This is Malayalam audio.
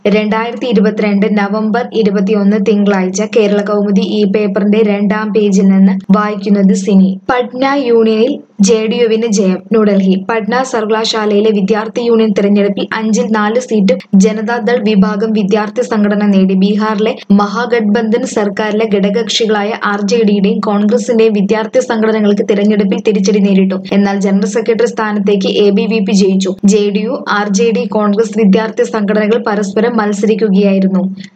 രണ്ടായിരത്തി ഇരുപത്തിരണ്ട് നവംബർ ഇരുപത്തിയൊന്ന് തിങ്കളാഴ്ച കേരള കൗമുദി ഈ പേപ്പറിന്റെ രണ്ടാം പേജിൽ നിന്ന് വായിക്കുന്നത് സിനി പട്ന യൂണിയനിൽ ജെ ഡി യുവിന് ജയം ന്യൂഡൽഹി പട്ന സർവകലാശാലയിലെ വിദ്യാർത്ഥി യൂണിയൻ തെരഞ്ഞെടുപ്പിൽ അഞ്ചിൽ നാല് സീറ്റും ജനതാദൾ വിഭാഗം വിദ്യാർത്ഥി സംഘടന നേടി ബീഹാറിലെ മഹാഗഡ്ബന്ധൻ സർക്കാരിലെ ഘടകകക്ഷികളായ ആർ ജെ ഡിയുടെയും കോൺഗ്രസിന്റെയും വിദ്യാർത്ഥി സംഘടനകൾക്ക് തിരഞ്ഞെടുപ്പിൽ തിരിച്ചടി നേരിട്ടു എന്നാൽ ജനറൽ സെക്രട്ടറി സ്ഥാനത്തേക്ക് എ ബി വി പി ജയിച്ചു J D U R J D Congress വിദ്യാർത്ഥി സംഘടനകൾ പരസ്പരം മത്സരിക്കുകയായിരുന്നു